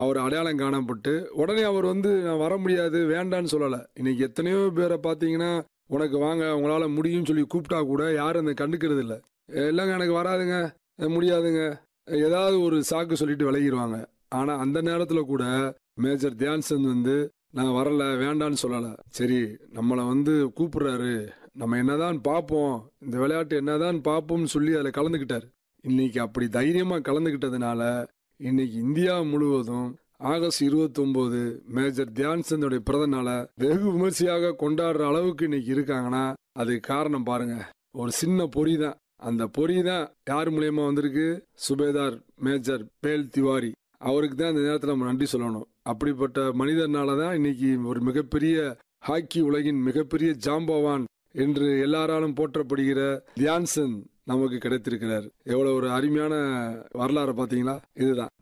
அவர் அடையாளம் காணப்பட்டு உடனே அவர் வந்து நான் வர முடியாது வேண்டான்னு சொல்லலை இன்னைக்கு எத்தனையோ பேரை பார்த்தீங்கன்னா உனக்கு வாங்க உங்களால முடியும்னு சொல்லி கூப்பிட்டா கூட யாரும் அந்த கண்டுக்கிறது இல்லை இல்லைங்க எனக்கு வராதுங்க அஹ் முடியாதுங்க ஏதாவது ஒரு சாக்கு சொல்லிட்டு விலகிடுவாங்க ஆனா அந்த நேரத்துல கூட மேஜர் தியான்சந்த் வந்து நான் வரல வேண்டான்னு சொல்லலை சரி நம்மளை வந்து கூப்பிடுறாரு நம்ம என்னதான் பார்ப்போம் இந்த விளையாட்டு என்னதான் பார்ப்போம்னு சொல்லி அதில் கலந்துக்கிட்டார் இன்னைக்கு அப்படி தைரியமா கலந்துக்கிட்டதுனால இன்னைக்கு இந்தியா முழுவதும் ஆகஸ்ட் 29 மேஜர் தியான்சந்தோடைய பிறந்த நாளை வெகு விமர்சையாக கொண்டாடுற அளவுக்கு இன்னைக்கு இருக்காங்கன்னா அதுக்கு காரணம் பாருங்க ஒரு சின்ன பொறி தான் அந்த பொறி தான் யார் மூலியமா வந்திருக்கு சுபேதார் மேஜர் பேல் திவாரி அவருக்கு தான் இந்த நேரத்தில் நம்ம நன்றி சொல்லணும் அப்படிப்பட்ட மனிதர்னால தான் இன்னைக்கு ஒரு மிகப்பெரிய ஹாக்கி உலகின் மிகப்பெரிய ஜாம்பவான் என்று எல்லாராலும் போற்றப்படுகிற தியான்சந்த் நமக்கு கிடைத்திருக்கிறார் எவ்வளவு ஒரு அருமையான வரலாறு பாத்தீங்களா இதுதான்